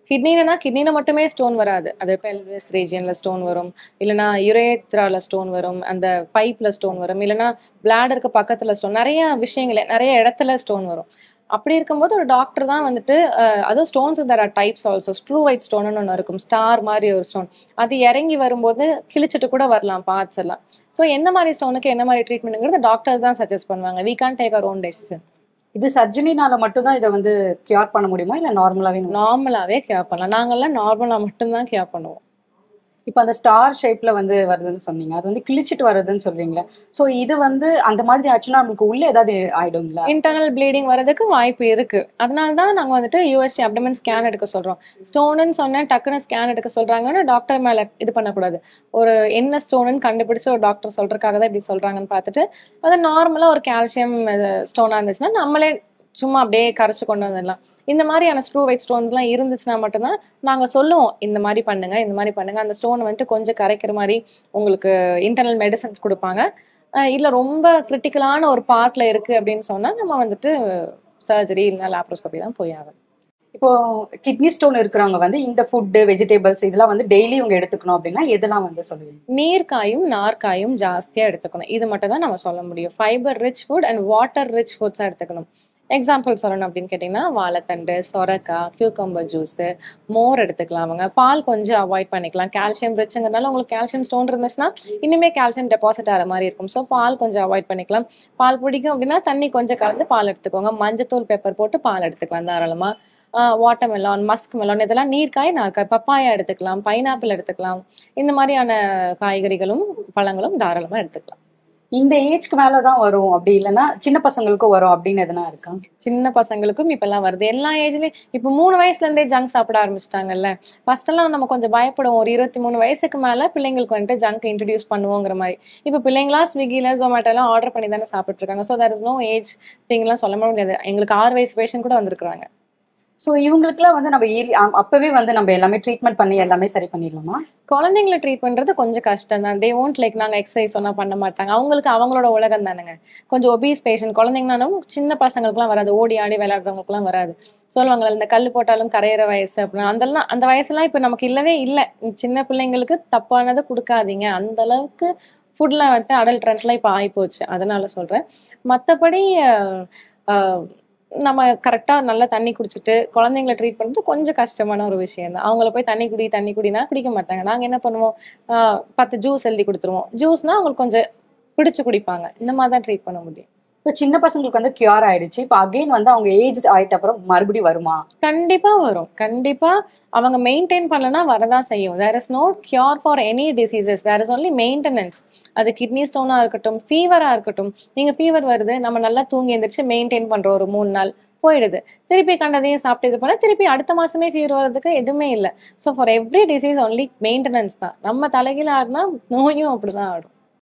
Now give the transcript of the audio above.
கிட்னிலனா கிட்னில மட்டுமே ஸ்டோன் வராது அது பெல்விஸ் ரீஜியன்ல ஸ்டோன் வரும் இல்லைனா யுரேத்ரால ஸ்டோன் வரும் அந்த பைப்ல ஸ்டோன் வரும் இல்லைனா பிளாடருக்கு பக்கத்துல ஸ்டோன் நிறைய விஷயங்கள் நிறைய இடத்துல ஸ்டோன் வரும் அப்படி இருக்கும்போது ஒரு டாக்டர் தான் வந்துட்டு அஹ், அதுவும் stones there are types also struvite stone ஒன்று இருக்கும் ஸ்டார் மாதிரி ஒரு ஸ்டோன் அது இறங்கி வரும்போது கிழிச்சிட்டு கூட வரலாம் பார்ட்ஸ் எல்லாம் ஸோ எந்த மாதிரி ஸ்டோனுக்கு என்ன மாதிரி ட்ரீட்மெண்ட்ங்கிறது டாக்டர்ஸ் தான் சஜஸ்ட் பண்ணுவாங்க we can take our own decisions இது சர்ஜரினால மட்டும் தான் இதை வந்து கியூர் பண்ண முடியுமா இல்ல நார்மலாவே நார்மலாவே கேர் பண்ணலாம் நாங்கெல்லாம் நார்மலா மட்டும்தான் கேர் பண்ணுவோம் இப்போ அந்த ஸ்டார் ஷேப்ல வந்து வருதுன்னு சொன்னீங்க அது வந்து கிழிச்சிட்டு வருதுன்னு சொல்றீங்களா சோ இது வந்து அந்த மாதிரி ஆச்சுன்னா நம்மளுக்கு உள்ள ஏதாவது ஆயிடும்ல இன்டர்னல் ப்ளீடிங் வரதுக்கு வாய்ப்பு இருக்கு அதனால தான் நாங்க வந்துட்டு யூஎஸ்சி அப்டமன் ஸ்கேன் எடுக்க சொல்றோம் ஸ்டோனுன்னு சொன்னா டக்குன்னு ஸ்கேன் எடுக்க சொல்றாங்கன்னா டாக்டர் மேல இது பண்ணக்கூடாது ஒரு என்ன ஸ்டோனுன்னு கண்டுபிடிச்சு ஒரு டாக்டர் சொல்றதுக்காக தான் இப்படி சொல்றாங்கன்னு பார்த்துட்டு அது நார்மலா ஒரு கால்சியம் ஸ்டோனா இருந்துச்சுன்னா நம்மளே சும்மா அப்படியே கரைச்சு கொண்டு வந்துடலாம் இந்த மாதிரியான ஸ்க்ரூ வெயிட் ஸ்டோன்ஸ்லாம் இருந்துச்சுன்னா மட்டும்தான் நாங்கள் சொல்லுவோம் இந்த மாதிரி பண்ணுங்க இந்த மாதிரி பண்ணுங்க அந்த ஸ்டோனை வந்துட்டு கொஞ்சம் கரைக்கிற மாதிரி உங்களுக்கு இன்டர்னல் மெடிசன்ஸ் கொடுப்பாங்க அஹ் இல்ல ரொம்ப கிரிட்டிக்கலான ஒரு பார்ட்ல இருக்கு அப்படின்னு சொன்னா நம்ம வந்துட்டு சர்ஜரி இல்லைன்னா லாப்ரோஸ்கோபி தான் போய் ஆகணும் இப்போ கிட்னி ஸ்டோன் இருக்கிறவங்க வந்து இந்த ஃபுட்டு வெஜிடபிள்ஸ் இதெல்லாம் வந்து டெய்லி இவங்க எடுத்துக்கணும் அப்படின்னா எதெல்லாம் வந்து சொல்லுவீங்க நீர்க்காயும் நார்க்காயும் ஜாஸ்தியா எடுத்துக்கணும் இது மட்டும் தான் நம்ம சொல்ல முடியும் fibre rich food and water rich ஃபுட்ஸாக எடுத்துக்கணும் எக்ஸாம்பிள் சொல்லணும் அப்படின்னு கேட்டிங்கன்னா வாழைத்தண்டு சொரக்காய் கியூக்கம்பர் ஜூஸு மோர் எடுத்துக்கலாம் அவங்க பால் கொஞ்சம் அவாய்ட் பண்ணிக்கலாம் கால்சியம் ரிச்சுங்கிறதுனால உங்களுக்கு கால்சியம் ஸ்டோன் இருந்துச்சுன்னா இனிமே கால்சியம் டெபாசிட் ஆகிற மாதிரி இருக்கும் ஸோ பால் கொஞ்சம் அவாய்ட் பண்ணிக்கலாம் பால் பிடிக்கும் அப்படின்னா தண்ணி கொஞ்சம் கலந்து பால் எடுத்துக்கோங்க மஞ்சத்தூள் பெப்பர் போட்டு பால் எடுத்துக்கலாம் தாராளமாக வாட்டர் மெலான் மஸ்க் மெலான் இதெல்லாம் நீர்க்காய் நார்க்காய் பப்பாயா எடுத்துக்கலாம் பைனாப்பிள் எடுத்துக்கலாம் இந்த மாதிரியான காய்கறிகளும் பழங்களும் தாராளமாக எடுத்துக்கலாம் இந்த ஏஜ்க்கு மேலதான் வரும் அப்படி இல்லைன்னா சின்ன பசங்களுக்கும் வரும் அப்படின்னு எதனா இருக்கா சின்ன பசங்களுக்கும் இப்பெல்லாம் வருது எல்லா ஏஜ்லயும் இப்போ மூணு வயசுல இருந்தே ஜங்க் சாப்பிட ஆரம்பிச்சிட்டாங்கல்ல ஃபர்ஸ்ட் எல்லாம் நம்ம கொஞ்சம் பயப்படுவோம் ஒரு இருபத்தி மூணு வயசுக்கு மேல பிள்ளைங்களுக்கு வந்துட்டு ஜங்க் இன்ட்ரடியூஸ் பண்ணுவோங்கிற மாதிரி இப்போ பிள்ளைங்களா ஸ்விக்கில ஜொமேட்டோ எல்லாம் ஆர்டர் பண்ணி தானே சாப்பிட்டு இருக்காங்க so there is no age திங்லாம் சொல்ல முடியாது எங்களுக்கு ஆறு வயசு பேஷண்ட் கூட வந்திருக்காங்க சோ இவங்களுக்குலாம் வந்து நம்ம early- அ- அப்பவே வந்து நம்ம எல்லாமே ட்ரீட்மெண்ட் பண்ணி எல்லாமே சரி பண்ணிடலாமா குழந்தைங்களை ட்ரீட் பண்றது கொஞ்சம் கஷ்டம் தான் தே ஓன்ட் லைக் நாங்க எக்ஸசைஸ் சொன்னா பண்ண மாட்டாங்க அவங்களுக்கு அவங்களோட உலகம் தானுங்க கொஞ்சம் ஒபீஸ் பேஷண்ட் குழந்தைங்கனாலும் சின்ன பசங்களுக்குலாம் வராது ஓடி ஆடி விளையாடுறவங்களுக்குலாம் வராது சொல்லுவாங்க இந்த கல் போட்டாலும் கரையிற வயசு அப்படின்னு அதெல்லாம் அந்த வயசுலாம் இப்போ நமக்கு இல்லவே இல்லை சின்ன பிள்ளைங்களுக்கு தப்பானதை கொடுக்காதீங்க அந்த அளவுக்கு ஃபுட்ல வந்துட்டு அடல்ட் ட்ரெண்ட்லாம் இப்போ ஆகிப்போச்சு அதனால சொல்றேன் மற்றபடி நம்ம கரெக்டாக நல்லா தண்ணி குடிச்சிட்டு குழந்தைங்கள ட்ரீட் பண்ணுறது கொஞ்சம் கஷ்டமான ஒரு விஷயம் தான் அவங்கள போய் தண்ணி குடி தண்ணி குடினா குடிக்க மாட்டாங்க நாங்கள் என்ன பண்ணுவோம் ஆஹ் பத்து ஜூஸ் எழுதி கொடுத்துருவோம் ஜூஸ்னா அவங்களுக்கு கொஞ்சம் பிடிச்சு குடிப்பாங்க இந்த மாதிரி தான் ட்ரீட் பண்ண முடியும் இப்போ சின்ன பசங்களுக்கு வந்து கியூர் ஆயிடுச்சு இப்போ அகைன் வந்து அவங்க ஏஜ் ஆயிட்ட அப்புறம் மறுபடியும் வருமா கண்டிப்பா வரும் கண்டிப்பா அவங்க மெயின்டைன் பண்ணலனா வரதான் செய்யும் there is no cure for any diseases there is only maintenance அது கிட்னி ஸ்டோனா இருக்கட்டும் ஃபீவரா இருக்கட்டும் நீங்க ஃபீவர் வருது நம்ம நல்லா தூங்கி எந்திரிச்சு மெயின்டைன் பண்றோம் ஒரு மூணு நாள் போயிடுது திருப்பி கண்டதையும் சாப்பிட்டு இது பண்ண திருப்பி அடுத்த மாசமே ஃபீவர் வர்றதுக்கு எதுவுமே இல்லை so for every disease only maintenance தான் நம்ம தலைகீழ ஆடினா நோயும் அப்படிதான் ஆடும்